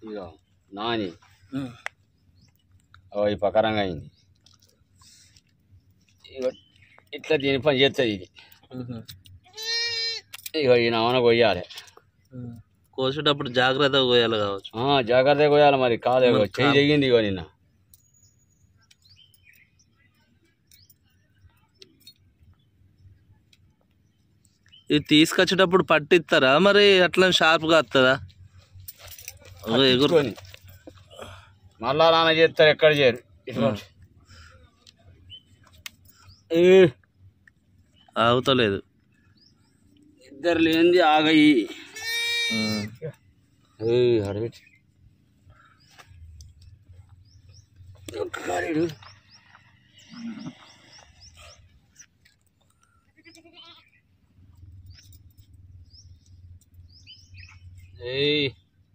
ఇక నాని ఓ ఈ పకరంగా అయింది ఇక ఇట్లా దీని పని చేస్తుంది ఇది ఇక ఈ నవన కొయ్యాలి కోసేటప్పుడు జాగ్రత్తగా కోయాలి కావచ్చు ఆ, జాగ్రత్తగా కొయ్యాలి మరి కాదు మరి చెయ్యి కా- తెగింది ఇగో నిన్న ఇది తీసుకొచ్చేటప్పుడు పట్టిస్తారా మరి అట్లా షార్ప్గా వస్తుందా ఓ ఎగురు పట్టించుకొని. మళ్ళా నాన్న చేస్తారు ఎక్కడ చేయరు ఇట్లా ఏ, ఆగుతలేదు ఇద్దరు లేనిది ఆగయి ఉమ్. ఏయ్, అడగచ్చు ఒక్క కాలేడు ఏయ్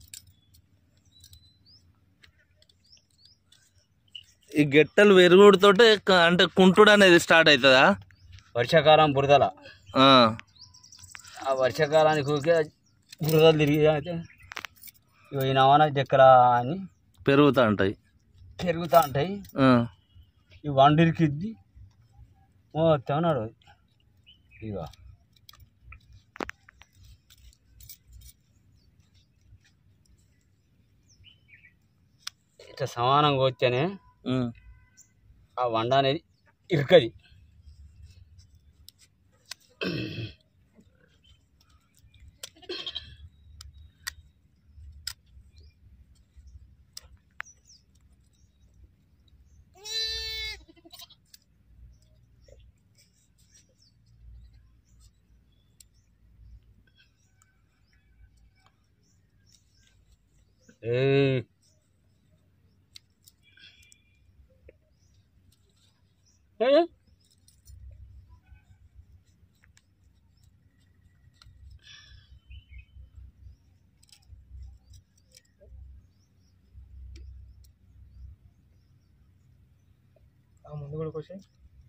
ఈ గెట్టలు వెరుగుడుతోటే క- అంటే కుంటుడు అనేది స్టార్ట్ అవుతుందా వర్షాకాలం బురదల ఆ. ఆ వర్షాకాలానికి ఊరికే బురదలు తిరిగి అయితే ఇగో ఈ నవన చెక్కల అని పెరుగుతూ ఉంటాయి పెరుగుతూ ఉంటాయి ఆ. ఈ వండిరికిద్ది మొత్తం అన్నాడు ఇక ఇట్లా సమానంగా వస్తేనే ఉమ్. ఆ వండ అనేది ఇరుకది ఏయ్ ఏ ముందు కూడా వచ్చాయి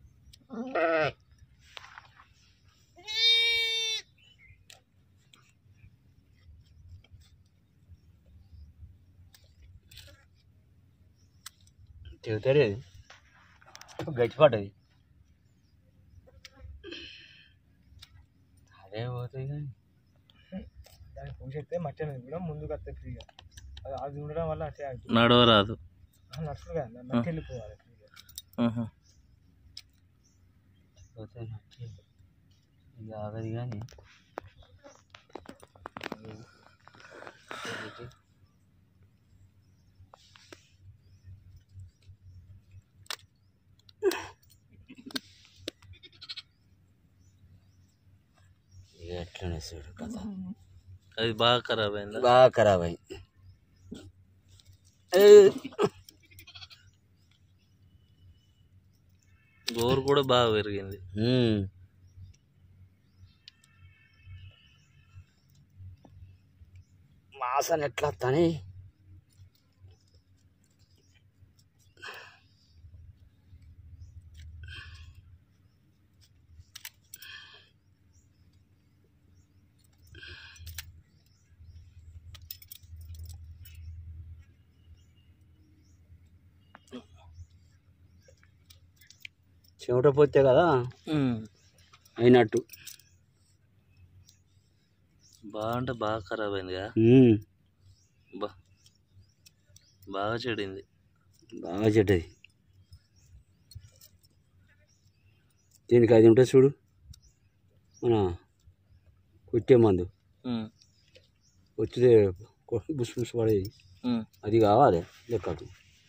చెబుతాడు అది గట్టిపడ్డది అదే పోతుంది కానీ దాన్ని పూసేస్తే మట్టి అనేది కూడా ముందుకు వస్తే ఫ్రీగా అది అది ఉండడం వల్ల అట్టే ఆగుతుంది. నడవరాదు ఆ నడుస్తుంది కదా దాన్ని మట్టి వెళ్ళిపోవాలి ఫ్రీగా ఆహా. పోతే నచ్చి ఇక ఆగదు కానీ ఇక ఎట్లనే చూడు కథ అది బాగా ఖరాబ్ అయిందా బాగా ఖరాబ్ అయింది ఏయ్. గోరు కూడా బాగా పెరిగింది ఉమ్. వాసన ఎట్లా వస్తానే చెమట పోతే కదా ఉమ్. అయినట్టు బాగా అంటే బాగా ఖరాబ్ అయింది కదా ఉమ్. బా బాగా చెడింది బాగా చెడ్డది దీనికి అది ఉంటుంది చూడు మన కొట్టే మందు ఉమ్. వచ్చితే కొ- బుస్ బుస్ పడేది ఉమ్. అది కావాలి లెక్కకు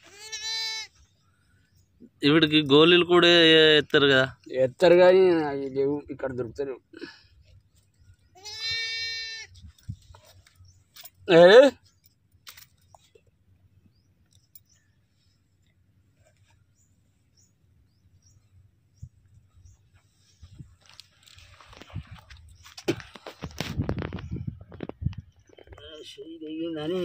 వీడికి గోళీలు కూడా ఎత్తారు కదా ఎత్తారు కానీ అవి లేవు ఇక్కడ దొరుకుతారు ఏ అని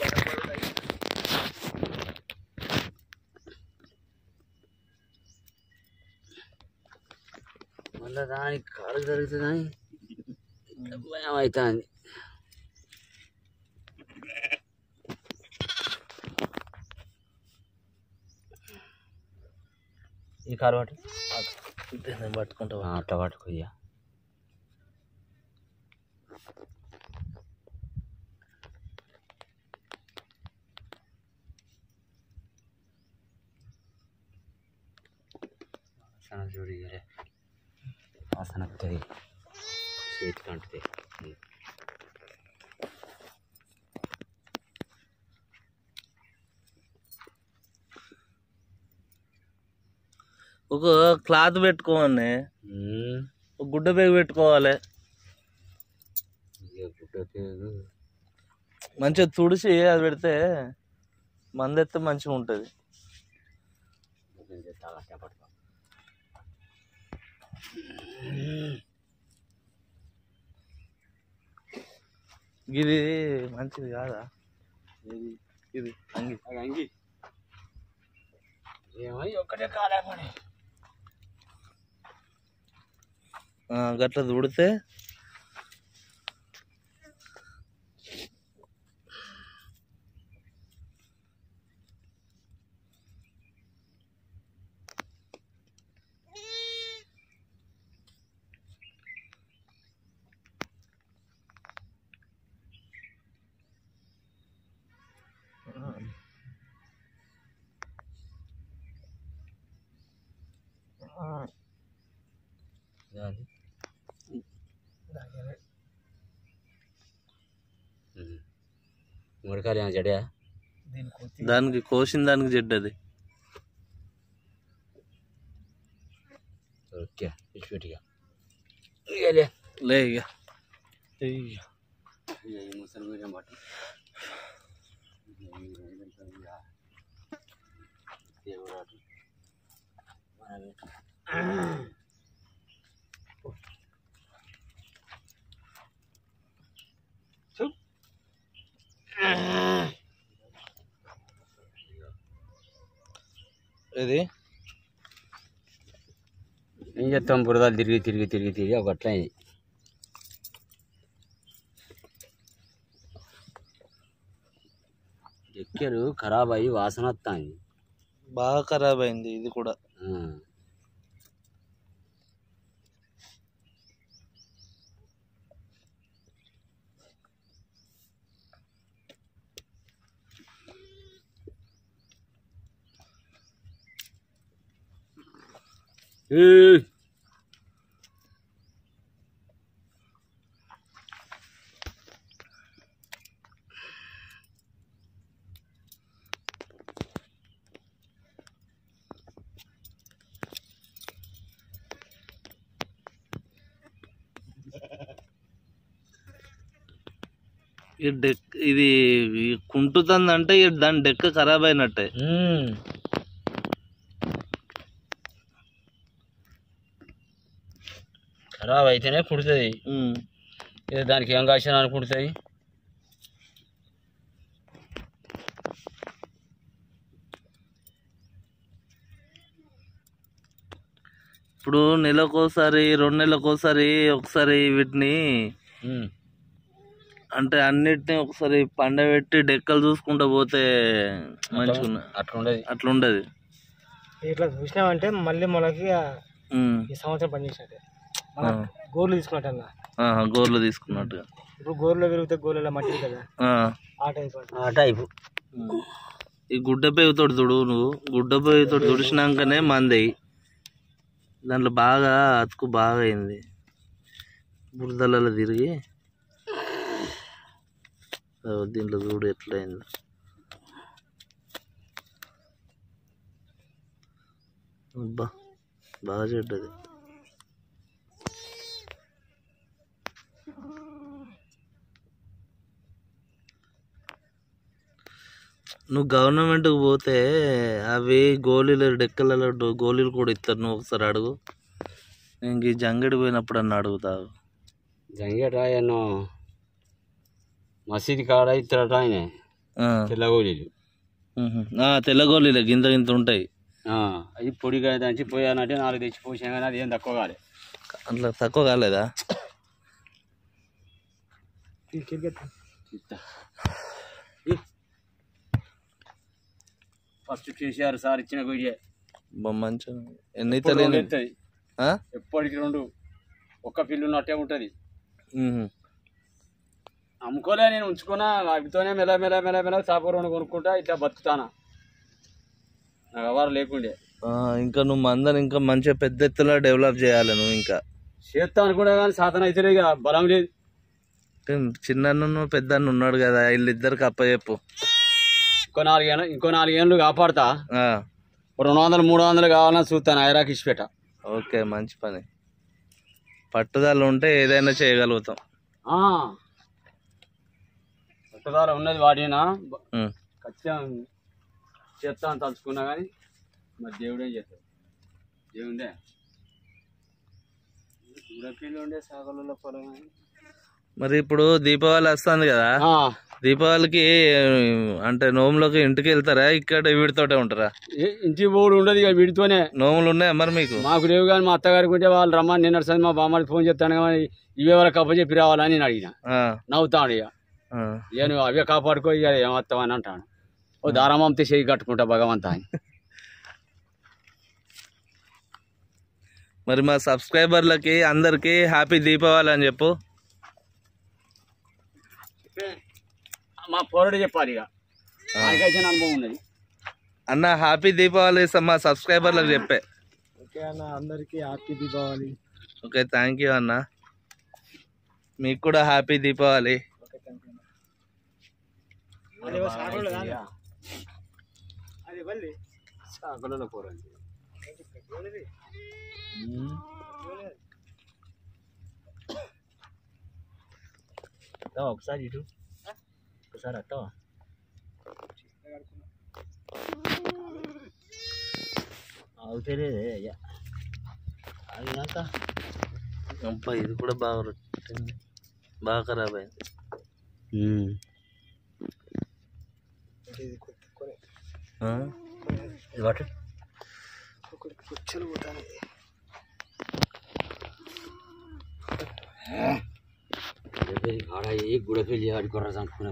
మళ్ళీ దానికి కాలు జరుగుతుందని భయం అవుతుంది ఈ కారు పట్టు నేను పట్టుకుంటా ఆ, అట్లా పట్టుకో ఇక వాసన చూడు ఇక వాసన వస్తుంది చేతికి అంటుంది ఒక క్లాత్ పెట్టుకోవాలి ఒక గుడ్డ పేగు పెట్టుకోవాలి ఇక పుట్ట పేరు మంచిగా తుడిసి అది పెడితే మందెత్తే మంచిగా ఉంటుంది పట్టుకో ఇది మంచిది కాదా ఇది ఇది అంగి అంగి ఏమో ఒక్కటే కాలేమని ఆ, గట్ల తుడితే ముడకాలు ఏమో జడే దీనికి వచ్చి దానికి కోసిన దానికి చెడ్డది ఓకే ఇచ్చిపెట్టిగా ఇక లే ఇక ముసలి మీడియం పట్టు దేవుడు అటు. మన పెట్టు. ఇది ఏం చేస్తాం బురదలు తిరిగి తిరిగి తిరిగి తిరిగి ఒక అట్లా అయింది ఎక్కరు ఖరాబ్ అయ్యి వాసన వస్తుంది బాగా ఖరాబ్ అయింది ఇది కూడా ఈ డెక్ ఇది కుంటుతుంది అంటే దాని డెక్క ఖరాబ్ అయినట్టే ఖరాబ్ అయితేనే కుడుతుంది ఉమ్. ఇది దానికి ఏం కాసిన అని కుడుతుంది ఇప్పుడు నెలకోసారి రెండు నెలలకోసారి ఒకసారి వీటిని అంటే అన్నిటిని ఒకసారి పండబెట్టి డెక్కలు చూసుకుంటూ పోతే మంచిగా అట్లా ఉండదు అట్లా ఉండదు ఇట్లా చూసినామంటే మళ్ళీ మనకి ఆ ఉమ్. ఈ సంవత్సరం పనిచేసినట్టే ఆ. గోర్లు తీసుకున్నట్టు అన్న ఆహా, గోర్లు తీసుకున్నట్టుగా ఇప్పుడు గోర్లో పెరిగితే గోర్లలో మట్టి కదా ఆ. ఆ టైప్ అన్నమాట. ఆ టైపు ఉమ్. ఈ గుడ్డ పేగుతోటి తుడు నువ్వు గుడ్డ పేగుతోటి తుడిచినాకనే మంది దాంట్లో బాగా అతుకు బాగా అయింది బురదలలో తిరిగి ఓ, దీంట్లో చూడు ఎట్లా అయింది అబ్బా బాగా చెడ్డది నువ్వు గవర్నమెంట్కి పోతే అవి గోళీలు డెక్కలలో డో- గోళీలు కూడా ఇస్తారు నువ్వు ఒకసారి అడుగు ఇంక ఈ జంగడి పోయినప్పుడు అన్న అడుగుతావు జంగేట ఎన్నో మసీద్ కాడ ఇస్తారట ఆయన ఆ, తెల్లగోళీలు మ్హూ. ఆ, తెల్ల గోళీలు గింత గింత ఉంటాయి అది పొడిగా దంచి పోయానంటే నాలుగు తెచ్చి పోసాం కానీ అది ఏం తక్కువ కాలే అట్లా తక్కువ కాలేదా ఈ కిరికెట్ ఫస్ట్ కేసీఆర్ సార్ ఇచ్చిన వీడియో బొమ్మ మంచిగా ఎన్ని ఎప్పుడు తెలియని రెండు ఎత్తాయి. ఆ? ఎప్పటికి రెండు ఒక్క పిల్లు ఉన్నట్టే ఉంటుంది మ్మ్. అమ్ముకోలే నేను ఉంచుకున్నా వాటితోనే మెల్ల మెల్ల మెల్ల మెల్ల చేప రెండు కొనుక్కుంటా ఇట్లా బతుకుతానా నాకు ఎవరు లేకుండే ఆ, ఇంకా నువ్వు మందని ఇంకా మంచిగా పెద్ద ఎత్తున డెవలప్ చేయాలి నువ్వు ఇంకా చేస్తా అనుకున్నా కానీ సాధన అయితే ఇక బలం లేదు చిన్న పెద్ద ఉన్నాడు కదా వీళ్ళిద్దరికి అప్పచెప్పు ఇంకో నాలుగేళ్ళు ఇంకో నాలుగేళ్ళు కాపాడుతా ఆ, ఓ రెండు వందలు మూడు వందలు కావాలని చూస్తాను ఐరాకి ఇచ్చిపెట్ట ఓకే మంచి పని పట్టుదల ఉంటే ఏదైనా చేయగలుగుతాం ఆ. పట్టుదల ఉన్నది వాడినా మ్మ్. ఖచ్చితంగా చేస్తా అని తలుచుకున్నా కానీ మరి దేవుడేం చేస్తాడు దేవుడే చూడపిల్లి ఉండే సాగలలో పొలం అని. మరి ఇప్పుడు దీపావళి వస్తుంది కదా ఆ, దీపావళికి అంటే నోములోకి ఇంటికి వెళ్తారా ఇక్కడ వీడితోటే ఉంటారా ఏ- ఇంటి పోడు ఉండదు ఇక వీడితోనే నోములు ఉన్నాయా మరి మీకు మాకు లేవు కానీ మా అత్తగారికి ఉంటే వాళ్ళు రమ్మని నిన్న సరే మా బామ్మకి ఫోన్ చేస్తాను కానీ ఇవే వాళ్ళకి అప్పచెప్పి రావాలని నేను అడిగిన ఆ, నవ్వుతాడు ఇక ఆ. ఇక నువ్వు అవే కాపాడుకో ఇక ఏమవుతావని అంటాను ఓ దారామంతే చేయి కట్టుకుంటా భగవంతా అని మరి మా సబ్స్క్రైబర్లకి అందరికి హ్యాపీ దీపావళి అని చెప్పు మా పోరడు చెప్పాలి ఇక ఆయనకైతే నా అనుభవం ఉన్నది అన్న హ్యాపీ దీపావళి స- మా సబ్స్క్రైబర్లకు చెప్పే ఓకే అన్న అందరికీ happy Deepavali okay thank you అన్న మీకు కూడా happy Deepavali okay thank you అన్న సాగోళ్ళు కాదు. అది వల్లి సాగలలో పోరండి ఒకసారి ఇటు ఒకసారి అట్టవా అవుతేనే అయ్యా అయినాక అబ్బా ఇది కూడా బాగా రొట్టింది. బాగా ఖరాబ్ అయింది ఇది కొట్టుకొని ఆ? ఇది పట్టు ఒకరికి కుచ్చలు పోతాను ఆడ ఏ గుడకెళ్ళి ఆడుకోరా చంపుకునే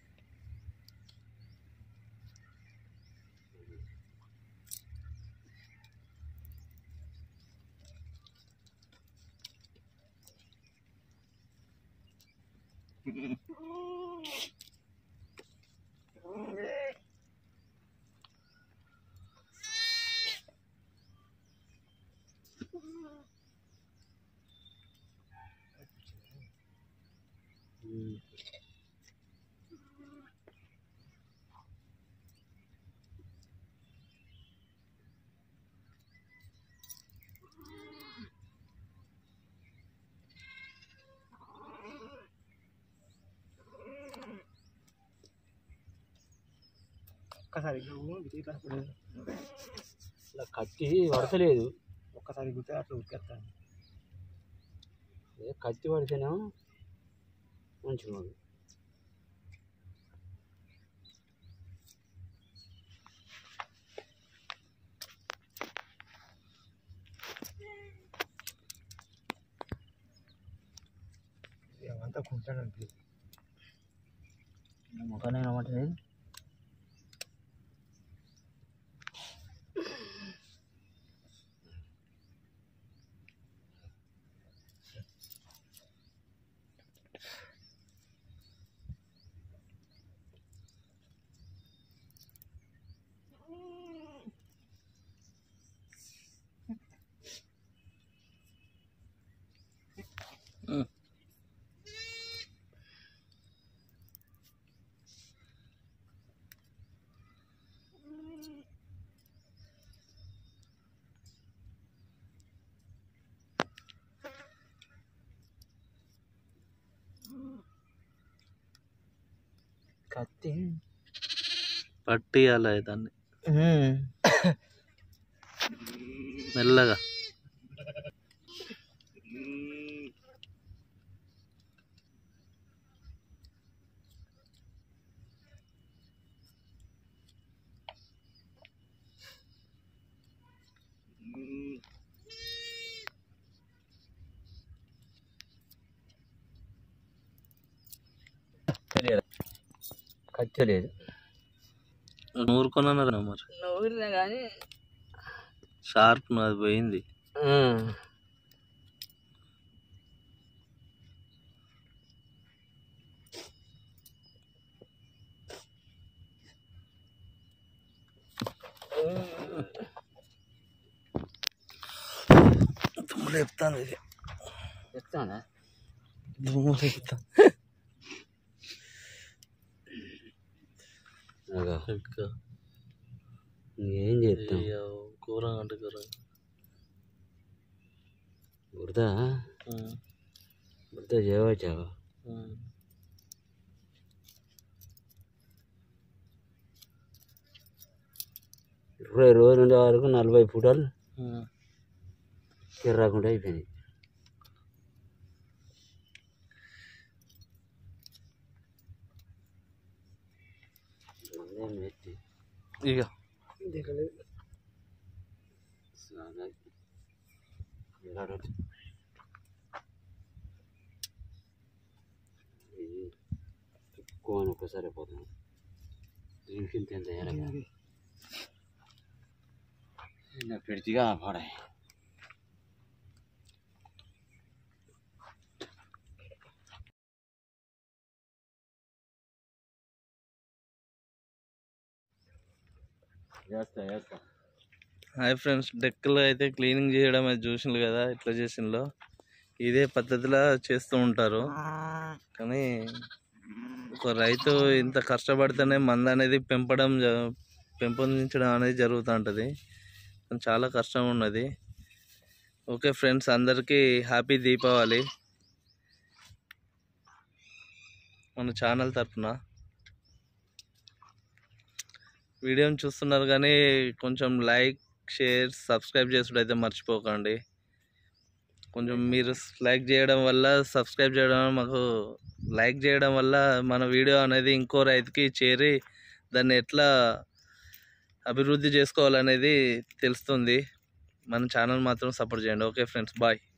ఒక్కసారి ఇట్లా ఇప్పుడు ఇలా కత్తి పడతలేదు ఒక్కసారి గుర్తు అట్లా ఉరికేస్తాను ఏ కత్తి పడితేనే మంచిగా ఉంది ఏమంతా కుంటాను అనిపించింది ముఖాన్ని ఏమంటలేదు కత్తి పట్టియాలి దాన్ని మెల్లగా తెలియదు కత్తి లేదు నూరుకొనన్నారు మరి నవ్వురినా కానీ షార్ప్ అది పోయింది దుమ్ము లేపుతాను ఇది చెప్తానా దుమ్ము లేపుతా ఇంకా ఏం చేస్తాం అయ్యో, కూర అంటే కూర బురద ఉమ్, బురద చేయవచ్చావా ఉమ్. ఇరవై రోజులు ఉండే వరకు నలభై ఫుటాలు ఉమ్. కిర్రాకుండా అయిపోయినాయి మందేం పెట్టి ఇక చాలా ఎలాడొచ్చు. ఇది ఎక్కువ అని ఒక్కసారి పోతుంది దీనికి ఇంత ఎంత వేయాలి పెడితిగా పాడాయి చేస్తా చేస్తా హాయ్ ఫ్రెండ్స్ డెక్కలు అయితే క్లీనింగ్ చేయడం అది చూసిండ్రు కదా ఎట్లా చేసిండ్లో ఇదే పద్ధతిలో చేస్తూ ఉంటారు కానీ ఒక రైతు ఇంత కష్టపడితేనే మంద అనేది పెంపడం జ- పెంపొందించడం అనేది జరుగుతూ ఉంటుంది కానీ చాలా కష్టం ఉన్నది ఓకే ఫ్రెండ్స్ అందరికీ హ్యాపీ దీపావళి మన ఛానల్ తరఫున వీడియోని చూస్తున్నారు కానీ కొంచెం లైక్ షేర్ సబ్స్క్రైబ్ చేసుడు అయితే మర్చిపోకండి కొంచెం మీరు లైక్ చేయడం వల్ల సబ్స్క్రైబ్ చేయడం వల్ల మాకు లైక్ చేయడం వల్ల మన వీడియో అనేది ఇంకో రైతుకి చేరి దాన్ని ఎట్లా అభివృద్ధి చేసుకోవాలనేది తెలుస్తుంది మన ఛానల్ మాత్రం సపోర్ట్ చేయండి ఓకే ఫ్రెండ్స్ బాయ్